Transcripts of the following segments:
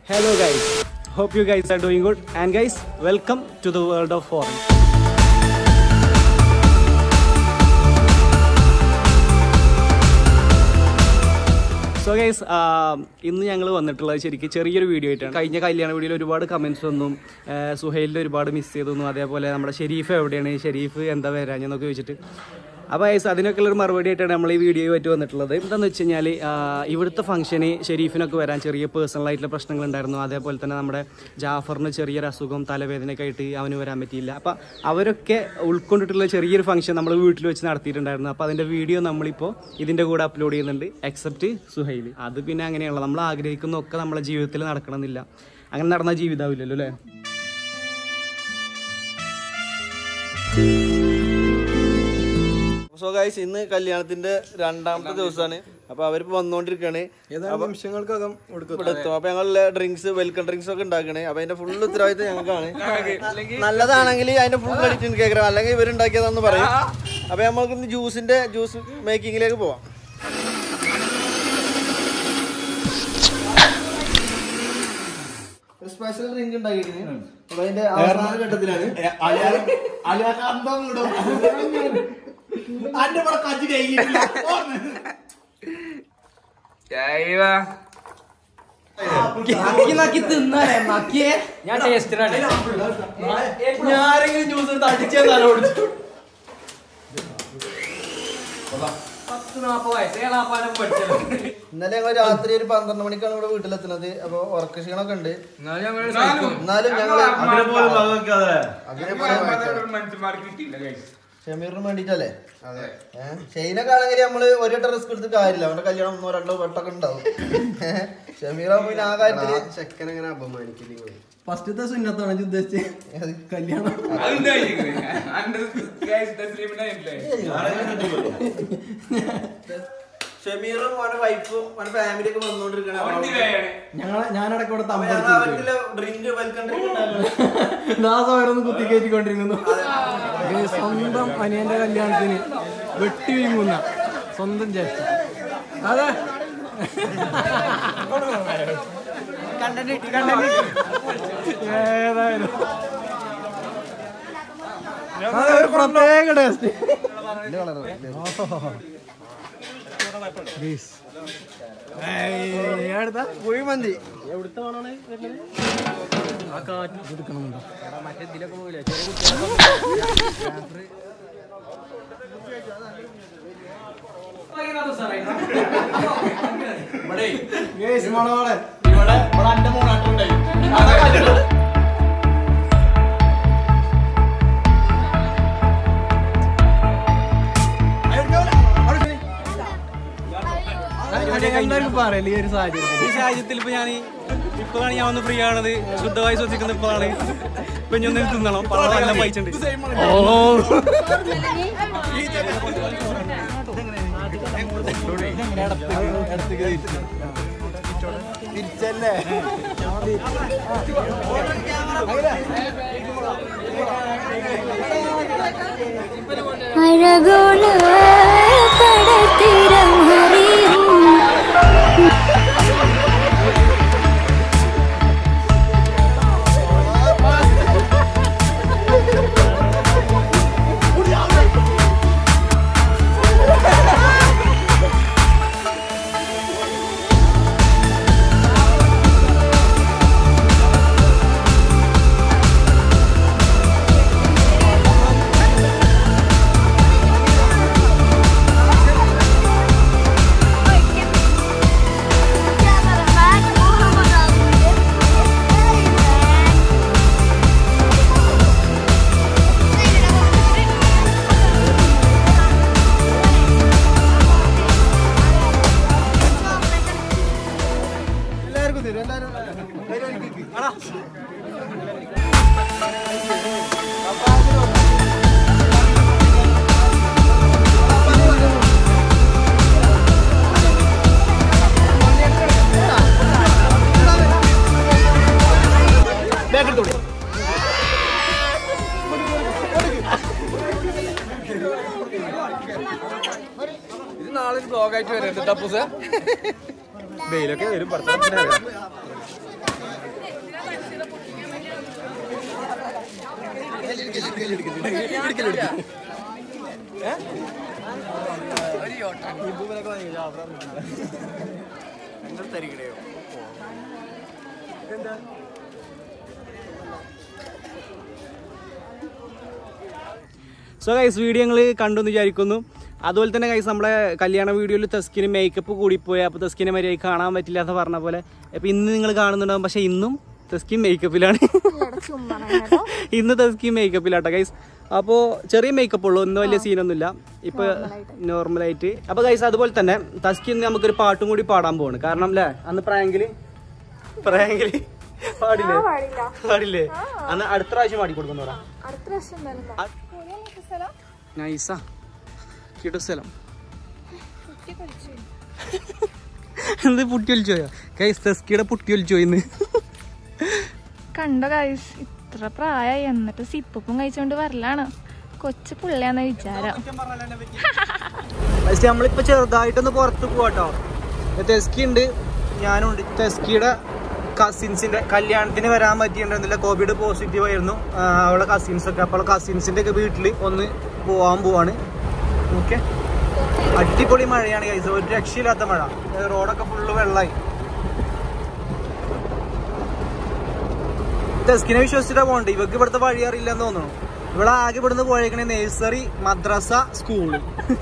Hello guys, hope you guys are doing good and guys, welcome to the world of foreign. So guys ഇന്ന് ഞങ്ങൾ വന്നിട്ടുള്ളത് ശരിക്കും ചെറിയൊരു video ആയിട്ടാണ് കഴിഞ്ഞ കല്യാണ വീഡിയോയിൽ ഒരുപാട് കമൻസ് ഒന്നും സുഹൈലിൽ ഒരുപാട് മിസ് ചെയ്തൊന്നും അതേപോലെ നമ്മുടെ ഷെരീഫ് എവിടെയാണ് ഷെരീഫ് എന്താ വരാഞ്ഞെന്നൊക്കെ ചോദിച്ചിട്ട് അപ്പോൾ ഗൈസ് അതിനൊക്കെ ഒരു മറുപടി ആയിട്ടാണ് നമ്മൾ ഈ വീഡിയോ ആയിട്ട് വന്നിട്ടുള്ളത് എന്താണെന്ന് വെച്ച് കഴിഞ്ഞാൽ ഇവിടുത്തെ ഫംഗ്ഷന് ഷെരീഫിനൊക്കെ വരാൻ ചെറിയ പേഴ്സണൽ ആയിട്ടുള്ള പ്രശ്നങ്ങൾ ഉണ്ടായിരുന്നു അതേപോലെ തന്നെ നമ്മുടെ ജാഫറിന് ചെറിയൊരു അസുഖം തലവേദനയൊക്കെ ആയിട്ട് അവന് വരാൻ പറ്റിയില്ല അപ്പോൾ അവരൊക്കെ ഉൾക്കൊണ്ടിട്ടുള്ള ചെറിയൊരു ഫംഗ്ഷൻ നമ്മൾ വീട്ടിൽ വെച്ച് നടത്തിയിട്ടുണ്ടായിരുന്നു അപ്പോൾ അതിൻ്റെ വീഡിയോ നമ്മളിപ്പോൾ ഇതിൻ്റെ കൂടെ അപ്ലോഡ് ചെയ്യുന്നുണ്ട് എക്സെപ്റ്റ് സുഹൈൽ അത് പിന്നെ അങ്ങനെയുള്ള നമ്മൾ ആഗ്രഹിക്കുന്നതൊക്കെ നമ്മളെ ജീവിതത്തിൽ നടക്കണമെന്നില്ല അങ്ങനെ നടന്ന ജീവിതമാവില്ലല്ലോ അല്ലേ സോ ഗൈസ് ഇന്ന് കല്യാണത്തിന്റെ രണ്ടാമത്തെ ദിവസമാണ് അപ്പൊ അവരിപ്പോ വന്നോണ്ടിരിക്കാണ് നിമിഷങ്ങൾക്കകം ഇവിടെ എത്തും അപ്പൊ ഞങ്ങള് ഡ്രിങ്ക്സ് വെൽക്കം ഡ്രിങ്ക്സ് ഒക്കെ ഉണ്ടാക്കണേ അപ്പൊ അതിന്റെ ഫുൾ ഉത്തരവാദിത്തം ഞങ്ങൾക്കാണ് നല്ലതാണെങ്കിൽ അതിന്റെ ഫുൾ ക്രെഡിറ്റ് എനിക്ക് കേൾക്കണം അല്ലെങ്കിൽ ഇവരുണ്ടാക്കിയതാന്ന് പറയും അപ്പൊ നമുക്ക് ഇന്ന് ജ്യൂസിന്റെ ജ്യൂസ് മേക്കിങ്ങിലേക്ക് പോവാം ഒരു സ്പെഷ്യൽ ഡ്രിങ്ക് ഉണ്ടാക്കിയിട്ടുണ്ട് അപ്പൊ അതിന്റെ അവസാന ഘട്ടത്തിലാണ് ഞാൻ ടേസ്റ്റിനാണ് ഞാനെങ്കിലും ജ്യൂസ് എടുത്ത് അടിച്ചെന്നാലോ ഇന്നലെ ഞങ്ങൾ രാത്രി ഒരു പന്ത്രണ്ട് മണിക്കാണ് ഇവിടെ വീട്ടിലെത്തുന്നത് അപ്പൊ ഉറക്ക ക്ഷീണമൊക്കെ ഉണ്ട് എന്നാലും ഞങ്ങൾ ഷമീറിന് വേണ്ടിട്ടല്ലേ ഏഹ് ഷെയ്നൊക്കെ ആണെങ്കിൽ നമ്മള് ഒരു വട്ടം റിസ്ക് എടുത്ത് കാര്യമില്ല അവന്റെ കല്യാണം ഒന്നോ രണ്ടോ വട്ടമൊക്കെ ഉണ്ടാവും ഷമീറാകുമ്പോ പിന്നെ ആ കാര്യത്തില് ചെക്കൻ എങ്ങനെ അപമാനിക്കില്ല ഫസ്റ്റത്തെ സുന്നത്താണ് ഇജ്ജ് ഉദ്ദേശിച്ചത് കല്യാണം ഷമീറും അവന്റെ വൈഫും അവന്റെ ഫാമിലി ഒക്കെ വന്നോണ്ടിരിക്കണ ഞങ്ങളെ ഞാനടക്കം ഇവിടെ തമ്പടിച്ചു ഡ്രിങ്ക് വെൽക്കം ഡ്രിങ്ക് ദാസോരൊന്ന് കുത്തി കയറ്റിക്കൊണ്ടിരിക്കുന്നു ഇത് സ്വന്തം അനിയന്റെ കല്യാണത്തിന് വെട്ടി വീങ്ങുന്ന സ്വന്തം ജ്യേഷ്ഠ അതെ ഏതായാലും അതെ, ഒരു പ്രത്യേക ടേസ്റ്റ് അടുത്ത കുഴിമന്തി എവിടുത്തെ വേണമാണ് ആ കാറ്റ് എടുക്കണമെന്നുണ്ടോ ഗേസ് മണവാളൻ എല്ലാവർക്കും പറയല്ലേ ഈ ഒരു സാഹചര്യം ഈ സാഹചര്യത്തിൽ ഇപ്പൊ ഞാൻ ഇപ്പോഴാണ് ഞാൻ ഒന്ന് ഫ്രീ ആണത് ശുദ്ധമായി ശ്വസിക്കുന്നത് ഇപ്പോഴാണ് ഇപ്പൊ ഇനി ഒന്നും തിന്നണം പണം നല്ല പൈച്ചുണ്ട് തിരിച്ചല്ലേ അഴകോള കടത്തിരം ഹരിയും എല്ലാവർക്കും തരും എല്ലാവരും ഇത് നാളെ ഒരു ബ്ലോഗായിട്ട് വരുന്നുണ്ട് ടപ്പൂസ് വെയിലൊക്കെ വരും സോ ഗൈസ് വീഡിയോ ഞങ്ങൾ കണ്ടു എന്ന് വിചാരിക്കുന്നു അതുപോലെ തന്നെ ഗൈസ് നമ്മളെ കല്യാണ വീഡിയോയിൽ തെസ്കിന് മേക്കപ്പ് കൂടിപ്പോയി അപ്പോൾ തെസ്കിനെ മര്യാദ കാണാൻ പറ്റില്ല എന്ന് പറഞ്ഞ പോലെ അപ്പോൾ ഇന്ന് നിങ്ങൾ കാണുന്നുണ്ടാവും പക്ഷേ ഇന്നും തെസ്കിൻ മേക്കപ്പിലാണ് ഇന്ന് തെസ്കിൻ മേക്കപ്പിലാട്ടോ ഗൈസ് അപ്പോൾ ചെറിയ മേക്കപ്പ് ഉള്ളൂ ഇന്ന് വലിയ സീനൊന്നുമില്ല ഇപ്പോൾ നോർമലായിട്ട് അപ്പോൾ ഗൈസ് അതുപോലെ തന്നെ തസ്കിൻ നമുക്കൊരു പാട്ടും കൂടി പാടാൻ പോവാണ് കാരണം അല്ലേ അന്ന് പ്രാങ്കിൽ പ്രാങ്കിൽ പാടില്ലേ പാടില്ലേ അന്ന് അടുത്ത പ്രാവശ്യം പാടി കൊടുക്കുന്നു പറ അടുത്ത പ്രാവശ്യം എന്തായാലും സ്ഥലം നൈസാ കിട്ടു സ്ഥലം കുട്ടി കളിച്ചു എന്ത് പുട്ടി ഒലിച്ചോയോ കൈസ് തെസ്കിയുടെ പുട്ടി ഒലിച്ചോ ഇന്ന് കണ്ടോ ഗൈസ് ഇത്ര പ്രായമായി എന്നിട്ട് സിപ്പും കഴിച്ചോണ്ട് വരലാണ് കൊച്ചു പുള്ളിയാന്ന വിചാരം പക്ഷെ നമ്മളിപ്പോ ചെറുതായിട്ടൊന്ന് പുറത്ത് പോവാട്ടോ തെസ്കി ഉണ്ട് ഞാനുണ്ട് തെസ്കിയുടെ കസിൻസിന്റെ കല്യാണത്തിന് വരാൻ പറ്റിയിട്ടുണ്ടായിരുന്നില്ല കോവിഡ് പോസിറ്റീവ് ആയിരുന്നു ആ, അവളെ കസിൻസ് ഒക്കെ അപ്പോൾ കസിൻസിന്റെ ഒക്കെ വീട്ടിൽ ഒന്ന് പോവാൻ പോവാണ് ഓക്കെ അടിപൊളി മഴയാണ് കൈസ് ഒരു രക്ഷയില്ലാത്ത മഴ റോഡൊക്കെ ഫുള്ള് വെള്ളമായി തെസ്കിനെ വിശ്വസിച്ചിട്ടാ പോകണ്ടേ ഇവക്ക് ഇവിടുത്തെ വഴി അറിയില്ലെന്ന് തോന്നുന്നു ഇവിടെ ആകെ ഇവിടുന്ന് പോയേക്കണേ നഴ്സറി മദ്രസ സ്കൂള്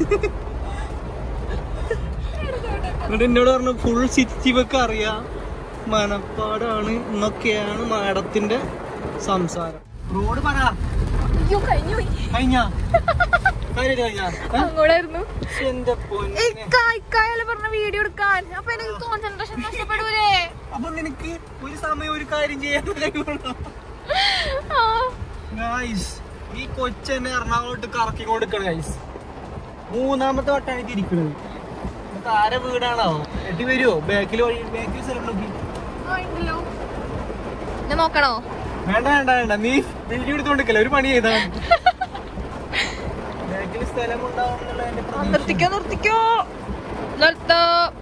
എന്നിട്ട് എന്നോട് പറഞ്ഞു ഫുൾ സിറ്റി ഇവക്ക് അറിയാം മനപ്പാടാണ് എന്നൊക്കെയാണ് മാഡത്തിന്റെ സംസാരം റോഡ് പറ അയ്യോ കഴിഞ്ഞു കഴിഞ്ഞ കാര്യമായിട്ട് കഴിഞ്ഞാ ഏ? അങ്ങോട്ടായിരുന്നു എന്റെ പൊന്നെ ഇക്കായാലും പറഞ്ഞ വീഡിയോ എടുക്കാൻ അപ്പൊ എനിക്ക് കോൺസെൻട്രേഷൻ നഷ്ടപ്പെടൂലേ അപ്പൊ നിനക്ക് ഒരു സമയം ഒരു കാര്യം ചെയ്യാൻ കഴിയുള്ളൂ ആ, ഗൈസ് ഈ കൊച്ചെന്നെ എറണാകുളത്ത് കറക്കി കൊടുക്കണം ഗൈസ് മൂന്നാമത്തെ വട്ടാണ് ഇത് ഇരിക്കുന്നത് നമുക്ക് ആരെ വീടാണോ എട്ടി വരുമോ ബാക്കിൽ വഴി ബാക്കിൽ സ്ഥലം നോക്കി ആ, ഉണ്ടല്ലോ. ഞാൻ നോക്കണോ വേണ്ട വേണ്ട വേണ്ട നീ വീഡിയോ എടുത്തോണ്ടിരിക്കല്ലേ ഒരു പണി ചെയ്താ ബാക്കിൽ സ്ഥലം ഉണ്ടാവും എന്നുള്ള എന്റെ ആ, പ്രതീക്ഷ. നിർത്തിക്കോ നിർത്തിക്കോ നിർത്തോ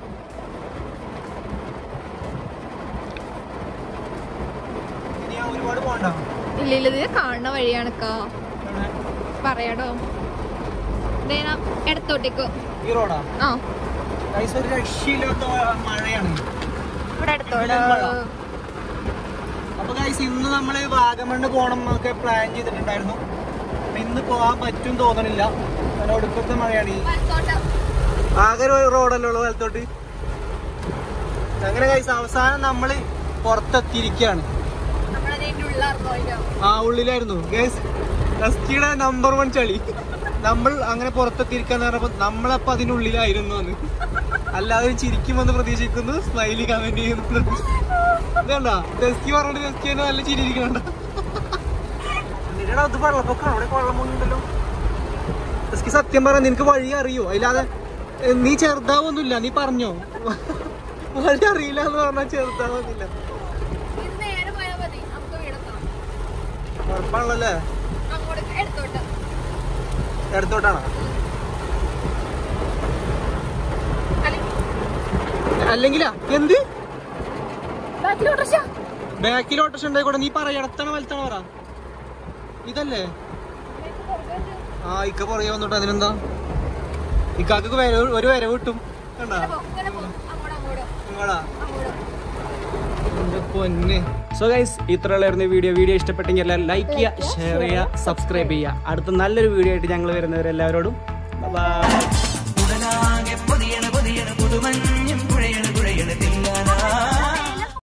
ഇനി ഞാൻ ഒരുപാട് പോകണ്ട ഇല്ല ഇല്ല ഇത് കാണുന്ന വഴിയാണക്കാ പറയാടോ ദേന ഇടത്തോട്ടേക്കോ ഈ റോഡാ ആ ഗൈസ് ഒരു രക്ഷയില്ലാത്ത മഴയാണ് ഇവിടെ അടുത്തോടോ അപ്പൊ ഗൈസ് ഇന്ന് നമ്മള് വാഗമണ്ണ് പോണം എന്നൊക്കെ പ്ലാൻ ചെയ്തിട്ടുണ്ടായിരുന്നു അപ്പൊ ഇന്ന് പോകാൻ പറ്റും തോന്നണില്ല കാരണം ഒടുക്കത്തെ മഴയാണ് ഈ ആകെ ഒരു റോഡല്ലേ ഉള്ളു വലത്തോട്ട് അങ്ങനെ ഗൈസ് അവസാനം നമ്മള് പുറത്തെത്തിയിരിക്കുകയാണ് ആ ഉള്ളിലായിരുന്നു ഗൈസ് റസ്റ്റിയുടെ നമ്പർ വൺ ചളി നമ്മൾ അങ്ങനെ പുറത്തെത്തിയിരിക്കാന്ന് പറഞ്ഞപ്പോ നമ്മളപ്പോ അതിനുള്ളിലായിരുന്നു എന്ന് അല്ലാതെ ചിരിക്കുമെന്ന് പ്രതീക്ഷിക്കുന്നു സ്മൈലി കമന്റ് ചെയ്യുന്നു ഇതണ്ട ടെസ്റ്റി പറഞ്ഞിട്ട് ടെസ്റ്റി തന്നെ നല്ല ചിരിയിരിക്കണ്ട അത് വെള്ളപ്പൊക്കം അവിടെ വെള്ളമുണ്ടല്ലോ ടെസ്റ്റി സത്യം പറ നിനക്ക് വഴി അറിയോ അല്ലാതെ ഏ, നീ ചെറുതാവൊന്നുമില്ല നീ പറഞ്ഞോ വഴി അറിയില്ല എന്ന് പറഞ്ഞാൽ ചെറുതാവൊന്നുമില്ല ഉറപ്പാണല്ലേ എടുത്തോട്ടാണോ അല്ലെങ്കിലാ എന്ത് ബാക്കിൽ ഓട്ടോഷ ഉണ്ടായിക്കോട്ടെ നീ പറ ഇടത്തണ വലത്തണ പറ ഇതല്ലേ ആ ഇക്ക പറയാ വന്നോട്ടെ അതിനെന്താ ഇക്കാക്ക് വരവ് ഒരു വരവ് കിട്ടും കണ്ടാ നിങ്ങളാ എന്റെ പൊന്നെ സോ ഗൈസ് ഇത്രയുള്ളായിരുന്നു വീഡിയോ വീഡിയോ ഇഷ്ടപ്പെട്ടെങ്കിൽ എല്ലാവരും ലൈക്ക് ചെയ്യുക ഷെയർ ചെയ്യുക സബ്സ്ക്രൈബ് ചെയ്യുക അടുത്ത നല്ലൊരു വീഡിയോ ആയിട്ട് ഞങ്ങൾ വരുന്നവരെല്ലാവരോടും ബൈ ഉടനാകെ പൊതിയണ